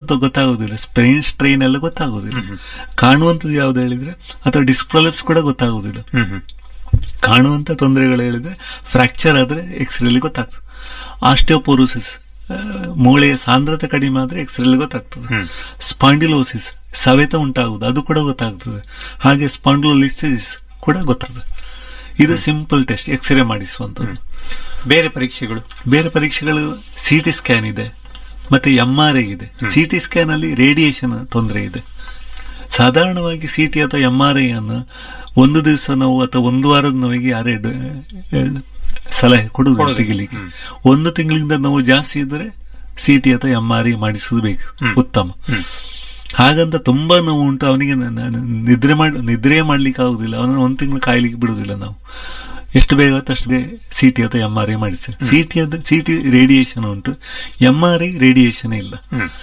ಗೊತ್ತ ಗೊತ್ತಾಗೋದಿಲ್ಲ sprain strain ಎಲ್ಲ ಗೊತ್ತಾಗೋದಿಲ್ಲ ಕಾಣುವಂಥದ್ದು ಯಾವ್ದು ಹೇಳಿದ್ರೆ ಅಥವಾ ಡಿಸ್ಪ್ರೊಲೆಪ್ಸ್ ಕೂಡ ಗೊತ್ತಾಗೋದಿಲ್ಲ ಹ್ಮ್ ಹ್ಮ್ ಕಾಣುವಂತ ತೊಂದರೆಗಳು ಹೇಳಿದ್ರೆ ಫ್ರಾಕ್ಚರ್ ಆದ್ರೆ ಎಕ್ಸ್ರೇಲಿ ಗೊತ್ತಾಗ್ತದೆ ಆಸ್ಟಿಯೋಪೋರೋಸಿಸ್ ಮೂಳೆಯ ಸಾಂದ್ರತೆ ಕಡಿಮೆ ಆದ್ರೆ ಎಕ್ಸ್ರೇಲಿ ಗೊತ್ತಾಗ್ತದೆ ಸ್ಪಾಂಡಿಲೋಸಿಸ್ ಸವೆತ ಉಂಟಾಗುವುದು ಅದು ಕೂಡ ಗೊತ್ತಾಗ್ತದೆ ಹಾಗೆ ಸ್ಪಾಂಡಿಲೋಲಿಸಿಸ್ ಕೂಡ ಗೊತ್ತಾಗ್ತದೆ ಇದು ಸಿಂಪಲ್ ಟೆಸ್ಟ್ ಎಕ್ಸ್ರೇ ಮಾಡಿಸುವಂಥದ್ದು ಬೇರೆ ಪರೀಕ್ಷೆಗಳು ಬೇರೆ ಪರೀಕ್ಷೆಗಳು ಸಿ ಟಿ ಸ್ಕ್ಯಾನ್ ಇದೆ ಮತ್ತೆ ಎಂ ಆರ್ ಐ ಇದೆ ಸಿ ಟಿ ಸ್ಕ್ಯಾನ್ ಅಲ್ಲಿ ರೇಡಿಯೇಷನ್ ತೊಂದರೆ ಇದೆ ಸಾಧಾರಣವಾಗಿ ಸಿ ಟಿ ಅಥವಾ ಎಂ ಆರ್ ಐ ಅನ್ನು ಒಂದು ದಿವಸ ನೋವು ಅಥವಾ ಒಂದು ವಾರದ ನೋವಿಗೆ ಯಾರೇ ಡ- ಆ, ಸಲಹೆ ಕೊಡುದು ಕೊಡುದು. ತೆಗಿಲಿಕ್ಕೆ ಒಂದು ತಿಂಗಳಿಂದ ನೋವು ಜಾಸ್ತಿ ಇದ್ದರೆ ಸಿ ಟಿ ಅಥವಾ ಎಂ ಆರ್ ಐ ಮಾಡಿಸುವುದು ಬೇಕು ಉತ್ತಮ ಹಾಗಂತ ತುಂಬಾ ನೋವು ಉಂಟು ಅವನಿಗೆ ನ- ನ- ನಿದ್ರೆ ಮಾಡಿ ನಿದ್ರೆ ಮಾಡ್ಲಿಕ್ಕೆ ಆಗುದಿಲ್ಲ ಅವನನ್ನು ಒಂದು ತಿಂಗಳು ಕಾಯ್ಲಿಕ್ಕೆ ಬಿಡುದಿಲ್ಲ ನಾವು ಎಷ್ಟು ಬೇಗ ಆಗುತ್ತೆ ಅಷ್ಟು ಸಿ ಟಿ ಅಥವಾ ಎಂ ಆರ್ ಐ ಮಾಡಿಸಿ ಸಿ ಟಿ ಅಂದ್ರೆ ಸಿ ಟಿ ರೇಡಿಯೇಷನ್ ಉಂಟು ಎಂ ಆರ್ ಐ ರೇಡಿಯೇಷನ್ ಇಲ್ಲ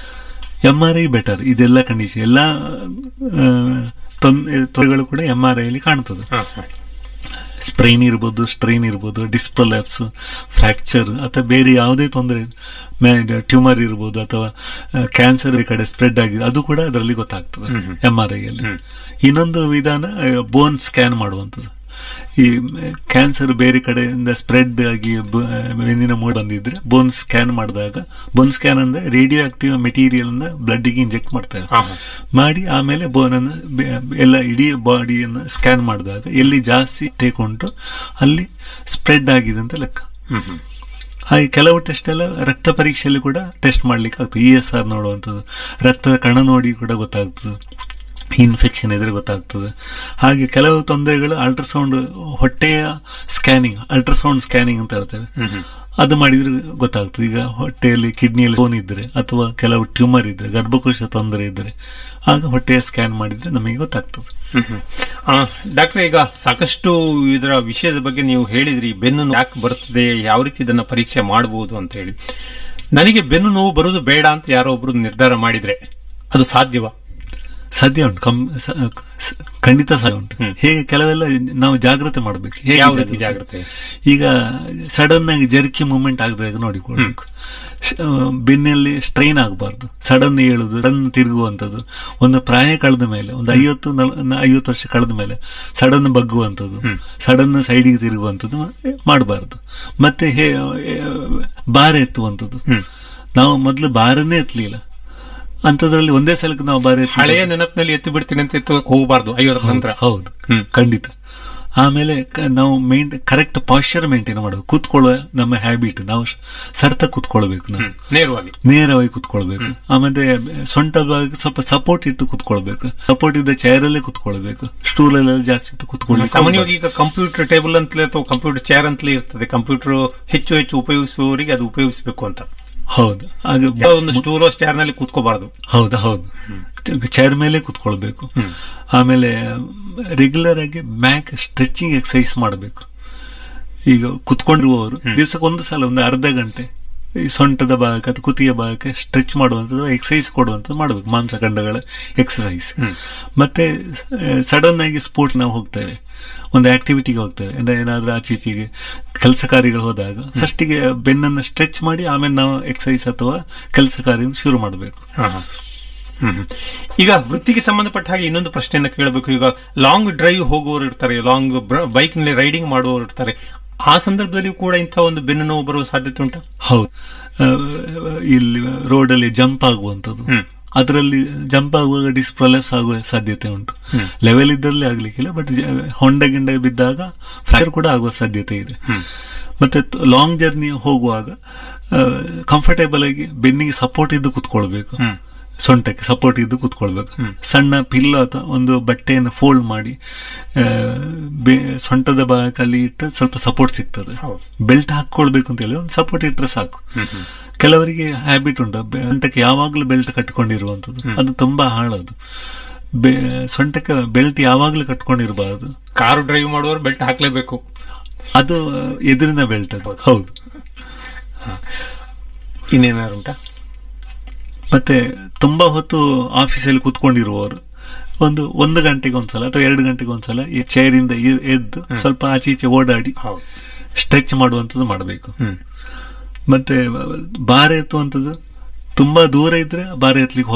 ಎಂ ಆರ್ ಐ ಬೆಟರ್ ಇದೆಲ್ಲ ಕಂಡೀಷನ್ ಎಲ್ಲ ಆ, ತೊಂದ್- ತೊಂದರೆಗಳು ಕೂಡ ಎಂ ಆರ್ ಐ ಅಲ್ಲಿ ಕಾಣ್ತದೆ ಹ, ಹ. ಸ್ಪ್ರೈನ್ ಇರ್ಬೋದು ಸ್ಟ್ರೈನ್ ಇರ್ಬೋದು ಡಿಸ್ಪ್ರೊಲ್ಯಾಪ್ಸ್ ಫ್ರಾಕ್ಚರ್ ಅಥವಾ ಬೇರೆ ಯಾವುದೇ ತೊಂದರೆ ಟ್ಯೂಮರ್ ಇರ್ಬೋದು ಅಥವಾ ಕ್ಯಾನ್ಸರ್ ಈ ಕಡೆ ಸ್ಪ್ರೆಡ್ ಆಗಿದೆ ಅದು ಕೂಡ ಅದರಲ್ಲಿ ಗೊತ್ತಾಗ್ತದೆ ಎಂ ಆರ್ ಐ ಅಲ್ಲಿ ಇನ್ನೊಂದು ವಿಧಾನ ಬೋನ್ ಸ್ಕ್ಯಾನ್ ಮಾಡುವಂಥದ್ದು ಈ ಕ್ಯಾನ್ಸರ್ ಬೇರೆ ಕಡೆಯಿಂದ ಸ್ಪ್ರೆಡ್ ಆಗಿ ಬ- ಬೆನ್ನಿನ ಮೂಡ್ ಬಂದಿದ್ರೆ ಬೋನ್ ಸ್ಕ್ಯಾನ್ ಮಾಡಿದಾಗ ಬೋನ್ ಸ್ಕ್ಯಾನ್ ಅಂದ್ರೆ ರೇಡಿಯೋ ಆಕ್ಟಿವ್ ಮೆಟೀರಿಯಲ್ ಬ್ಲಡ್ಗೆ ಇಂಜೆಕ್ಟ್ ಮಾಡ್ತೇವೆ ಹ, ಹ. ಮಾಡಿ ಆಮೇಲೆ ಬೋನ್ ಅನ್ನು ಬೆ- ಎಲ್ಲ ಇಡೀ ಬಾಡಿಯನ್ನು ಸ್ಕ್ಯಾನ್ ಮಾಡಿದಾಗ ಎಲ್ಲಿ ಜಾಸ್ತಿ ಟೇಕ್ ಉಂಟು ಅಲ್ಲಿ ಸ್ಪ್ರೆಡ್ ಆಗಿದೆ ಅಂತ ಲೆಕ್ಕ ಹ್ಮ್ ಹ್ಮ್ ಹಾಗೆ ಕೆಲವು ಟೆಸ್ಟ್ ಎಲ್ಲ ರಕ್ತ ಪರೀಕ್ಷೆಯಲ್ಲಿ ಕೂಡ ಟೆಸ್ಟ್ ಮಾಡ್ಲಿಕ್ಕೆ ಆಗ್ತದೆ ಇ ಎಸ್ ಆರ್ ನೋಡುವಂಥದ್ದು ರಕ್ತದ ಕಣ ನೋಡಿ ಕೂಡ ಗೊತ್ತಾಗ್ತದೆ ಇನ್ಫೆಕ್ಷನ್ ಇದ್ರೆ ಗೊತ್ತಾಗ್ತದೆ ಹಾಗೆ ಕೆಲವು ತೊಂದರೆಗಳು ಅಲ್ಟ್ರಾಸೌಂಡ್ ಹೊಟ್ಟೆಯ ಸ್ಕ್ಯಾನಿಂಗ್ ಅಲ್ಟ್ರಾಸೌಂಡ್ ಸ್ಕ್ಯಾನಿಂಗ್ ಅಂತ ಹೇಳ್ತೇವೆ ಅದು ಮಾಡಿದ್ರೆ ಗೊತ್ತಾಗ್ತದೆ ಈಗ ಹೊಟ್ಟೆಯಲ್ಲಿ ಕಿಡ್ನಿಯಲ್ಲಿ ಫೋನ್ ಇದ್ರೆ ಅಥವಾ ಕೆಲವು ಟ್ಯೂಮರ್ ಇದ್ರೆ ಗರ್ಭಕೋಶ ತೊಂದರೆ ಇದ್ರೆ ಆಗ ಹೊಟ್ಟೆಯ ಸ್ಕ್ಯಾನ್ ಮಾಡಿದ್ರೆ ನಮಗೆ ಗೊತ್ತಾಗ್ತದೆ ಡಾಕ್ಟರ್ ಈಗ ಸಾಕಷ್ಟು ಇದರ ವಿಷಯದ ಬಗ್ಗೆ ನೀವು ಹೇಳಿದ್ರಿ ಬೆನ್ನು ನೋವು ಯಾಕೆ ಬರ್ತದೆ ಯಾವ ರೀತಿ ಇದನ್ನ ಪರೀಕ್ಷೆ ಮಾಡಬಹುದು ಅಂತ ಹೇಳಿ ನನಗೆ ಬೆನ್ನು ನೋವು ಬರುವುದು ಬೇಡ ಅಂತ ಯಾರೋ ಒಬ್ರು ನಿರ್ಧಾರ ಮಾಡಿದ್ರೆ ಅದು ಸಾಧ್ಯವಾ ಸಾಧ್ಯ ಉಂಟು ಕಮ್ ಸ- ಸ- ಖಂಡಿತ ಸಾಧ್ಯ ಉಂಟು ಹ್ಮ್. ಹೇಗೆ ಕೆಲವೆಲ್ಲ ನಾವು ಜಾಗ್ರತೆ ಮಾಡಬೇಕು ಹೇಗೆ ಯಾವ ರೀತಿ ಜಾಗ್ರತೆ ಈಗ ಸಡನ್ ಆಗಿ ಜರ್ಕಿ ಮೂವ್ಮೆಂಟ್ ಆಗದಾಗ ನೋಡಿಕೊಳ್ಬೇಕು ಶ- ಆ, ಬೆನ್ನಲ್ಲಿ ಸ್ಟ್ರೈನ್ ಆಗಬಾರ್ದು ಸಡನ್ ಹೇಳುದು ಸಡನ್ ತಿರುಗುವಂಥದ್ದು ಒಂದು ಪ್ರಾಯ ಕಳೆದ ಮೇಲೆ ಒಂದು ಐವತ್ತು ನಲ್- ನ- ಐವತ್ತು ವರ್ಷ ಕಳೆದ ಮೇಲೆ ಸಡನ್ ಬಗ್ಗುವಂಥದ್ದು ಸಡನ್ ಸೈಡಿಗೆ ತಿರುಗುವಂಥದ್ದು ಮಾಡಬಾರ್ದು ಮತ್ತೆ ಹೇ ಏ, ಭಾರ ಎತ್ತುವಂಥದ್ದು ನಾವು ಮೊದಲು ಭಾರನೇ ಎತ್ತಲಿಲ್ಲ ಅಂಥದ್ರಲ್ಲಿ ಒಂದೇ ಸಲಕ್ಕೆ ನಾವು ಭಾರ ಎತ್ತಿ ಹಳೆಯ ನೆನಪಿನಲ್ಲಿ ಎತ್ತು ಬಿಡ್ತೀನಿ ಅಂತ ಎತ್ತು ಹೋಗಬಾರ್ದು ಐವತ್ತರ ನಂತರ ಹೌದು ಹ್ಮ್. ಖಂಡಿತ ಆಮೇಲೆ ಕ- ನಾವು ಮೇಂಟ್ ಕರೆಕ್ಟ್ ಪಾಶ್ಚರ್ ಮೇಂಟೈನ್ ಮಾಡೋದು ಕೂತ್ಕೊಳ್ಳುವ ನಮ್ಮ ಹ್ಯಾಬಿಟ್ ನಾವು ಶ- ಸರ್ತಕ ಕೂತ್ಕೊಳ್ಬೇಕು ನಾವು ಹ್ಮ್. ನೇರವಾಗಿ ನೇರವಾಗಿ ಕೂತ್ಕೊಳ್ಬೇಕು ಆಮೇಲೆ ಸೊಂಟ ಭಾಗ ಸ್ವಲ್ಪ ಸಪೋರ್ಟ್ ಇಟ್ಟು ಕೂತ್ಕೊಳ್ಬೇಕು ಸಪೋರ್ಟ್ ಇದ್ದ ಚೇರ್ ಅಲ್ಲೇ ಕೂತ್ಕೊಳ್ಬೇಕು ಸ್ಟೂಲ್ ಎಲ್ಲ ಜಾಸ್ತಿ ಇಟ್ಟು ಕೂತ್ಕೊಳ್ಳಿ ಸಾಮಾನ್ಯವಾಗಿ ಈಗ ಕಂಪ್ಯೂಟರ್ ಟೇಬಲ್ ಅಂತಲೇ ಅಥವಾ ಕಂಪ್ಯೂಟರ್ ಚೇರ್ ಅಂತಲೇ ಇರ್ತದೆ ಕಂಪ್ಯೂಟರ್ ಹೆಚ್ಚು ಹೆಚ್ಚು ಉಪಯೋಗಿಸುವವರಿಗೆ ಅದು ಉಪಯೋಗಿಸಬೇಕು ಅಂತ ಹೌದು ಹಾಗೆ ಯಾವುದೋ ಒಂದು ಸ್ಟೂಲ್ ಚೇರ್ ನಲ್ಲಿ ಕೂತ್ಕೋಬಾರದು ಹೌದು ಹೌದು ಚೇರ್ ಮೇಲೆ ಕೂತ್ಕೊಳ್ಬೇಕು ಆಮೇಲೆ ರೆಗ್ಯುಲರ್ ಆಗಿ ಬ್ಯಾಕ್ ಸ್ಟ್ರೆಚಿಂಗ್ ಎಕ್ಸಸೈಸ್ ಮಾಡಬೇಕು ಈಗ ಕುತ್ಕೊಂಡಿರುವವರು ದಿವಸಕ್ಕೆ ಒಂದು ಸಲ ಒಂದು ಅರ್ಧ ಗಂಟೆ ಈ ಸೊಂಟದ ಭಾಗಕ್ಕೆ ಅಥವಾ ಕುತಿಯ ಭಾಗಕ್ಕೆ ಸ್ಟ್ರೆಚ್ ಮಾಡುವಂಥದ್ದು ಎಕ್ಸಸೈಸ್ ಕೊಡುವಂಥದ್ದು ಮಾಡಬೇಕು ಮಾಂಸಖಂಡಗಳ ಎಕ್ಸಸೈಸ್ ಮತ್ತೆ ಸಡನ್ ಆಗಿ ಸ್ಪೋರ್ಟ್ಸ್ ನಾವು ಹೋಗ್ತೇವೆ ಒಂದು ಆಕ್ಟಿವಿಟಿಗೆ ಹೋಗ್ತೇವೆ ಅಂದ್ರೆ ಏನಾದ್ರೂ ಆಚೆ ಈಚೆಗೆ ಕೆಲಸ ಕಾರ್ಯಗಳು ಹೋದಾಗ ಫಸ್ಟಿಗೆ ಬೆನ್ನನ್ನು ಸ್ಟ್ರೆಚ್ ಮಾಡಿ ಆಮೇಲೆ ನಾವು ಎಕ್ಸಸೈಸ್ ಅಥವಾ ಕೆಲಸ ಕಾರ್ಯ ಶುರು ಮಾಡಬೇಕು ಹಾ, ಹಾ. ಹ್ಮ್, ಹ್ಮ್. ಈಗ ವೃತ್ತಿಗೆ ಸಂಬಂಧಪಟ್ಟ ಹಾಗೆ ಇನ್ನೊಂದು ಪ್ರಶ್ನೆಯನ್ನು ಕೇಳಬೇಕು ಈಗ ಲಾಂಗ್ ಡ್ರೈವ್ ಹೋಗುವವರು ಇರ್ತಾರೆ ಲಾಂಗ್ ಬೈಕ್ ನಲ್ಲಿ ರೈಡಿಂಗ್ ಮಾಡುವವರು ಇರ್ತಾರೆ ಆ ಸಂದರ್ಭದಲ್ಲಿ ಕೂಡ ಇಂಥ ಒಂದು ಬೆನ್ನು ನೋವು ಬರುವ ಸಾಧ್ಯತೆ ಉಂಟು ಹೌದು ಆ, ಇಲ್ಲಿ ರೋಡಲ್ಲಿ ಜಂಪ್ ಆಗುವಂಥದ್ದು ಹ್ಮ್. ಅದರಲ್ಲಿ ಜಂಪ್ ಆಗುವಾಗ ಡಿಸ್ಪ್ರೊಲೆಪ್ಸ್ ಆಗುವ ಸಾಧ್ಯತೆ ಉಂಟು ಲೆವೆಲ್ ಇದ್ದಲ್ಲಿ ಆಗ್ಲಿಕ್ಕಿಲ್ಲ ಬಟ್ ಹೊಂಡ ಗಿಂಡ ಬಿದ್ದಾಗ ಫ್ರಾಕ್ಚರ್ ಕೂಡ ಆಗುವ ಸಾಧ್ಯತೆ ಇದೆ ಮತ್ತೆ ಲಾಂಗ್ ಜರ್ನಿ ಹೋಗುವಾಗ ಕಂಫರ್ಟೇಬಲ್ ಆಗಿ ಬೆನ್ನಿಗೆ ಸಪೋರ್ಟ್ ಇದ್ದು ಕುತ್ಕೊಳ್ಬೇಕು ಸೊಂಟಕ್ಕೆ ಸಪೋರ್ಟ್ ಇದ್ದು ಕುತ್ಕೊಳ್ಬೇಕು ಸಣ್ಣ ಪಿಲ್ಲೋ ಅಥವಾ ಒಂದು ಬಟ್ಟೆಯನ್ನು ಫೋಲ್ಡ್ ಮಾಡಿ ಆ, ಬೆ- ಸೊಂಟದ ಭಾಗಕ್ಕೆ ಇಟ್ಟು ಸ್ವಲ್ಪ ಸಪೋರ್ಟ್ ಸಿಗ್ತದೆ ಹೌದು. ಬೆಲ್ಟ್ ಹಾಕೊಳ್ಬೇಕು ಅಂತ ಹೇಳಿ ಒಂದು ಸಪೋರ್ಟ್ ಇಟ್ಟರೆ ಸಾಕು ಕೆಲವರಿಗೆ ಹ್ಯಾಬಿಟ್ ಉಂಟು ಬೆ- ಸೊಂಟಕ್ಕೆ ಯಾವಾಗಲೂ ಬೆಲ್ಟ್ ಕಟ್ಕೊಂಡಿರುವಂತದ್ದು ಅದು ತುಂಬಾ ಹಾಳದು ಬೆ- ಸೊಂಟಕ್ಕೆ ಬೆಲ್ಟ್ ಯಾವಾಗಲೂ ಕಟ್ಕೊಂಡಿರಬಾರದು ಕಾರು ಡ್ರೈವ್ ಮಾಡುವವರು ಬೆಲ್ಟ್ ಹಾಕ್ಲೇಬೇಕು ಅದು ಎದುರಿನ ಬೆಲ್ಟ್ ಅದು ಹೌದು ಇನ್ನೇನಾದ್ರು ಉಂಟಾ ಮತ್ತೆ ತುಂಬಾ ಹೊತ್ತು ಆಫೀಸಲ್ಲಿ ಕೂತ್ಕೊಂಡಿರುವವರು ಒಂದು ಒಂದು ಗಂಟೆಗೆ ಒಂದ್ಸಲ ಅಥವಾ ಎರಡು ಗಂಟೆಗೆ ಒಂದ್ಸಲ ಈ ಚೇರಿಂದ ಎ- ಎದ್ದು ಸ್ವಲ್ಪ ಆಚೆ ಈಚೆ ಓಡಾಡಿ ಹೌದು ಸ್ಟ್ರೆಚ್ ಮಾಡುವಂಥದ್ದು ಮಾಡಬೇಕು ಹ್ಮ್ ಮತ್ತೆ ಭಾರ ಎತ್ತುವಂಥದ್ದು ತುಂಬಾ ದೂರ ಇದ್ರೆ ಭಾರ ಎತ್ತಲಿಕ್ಕೆ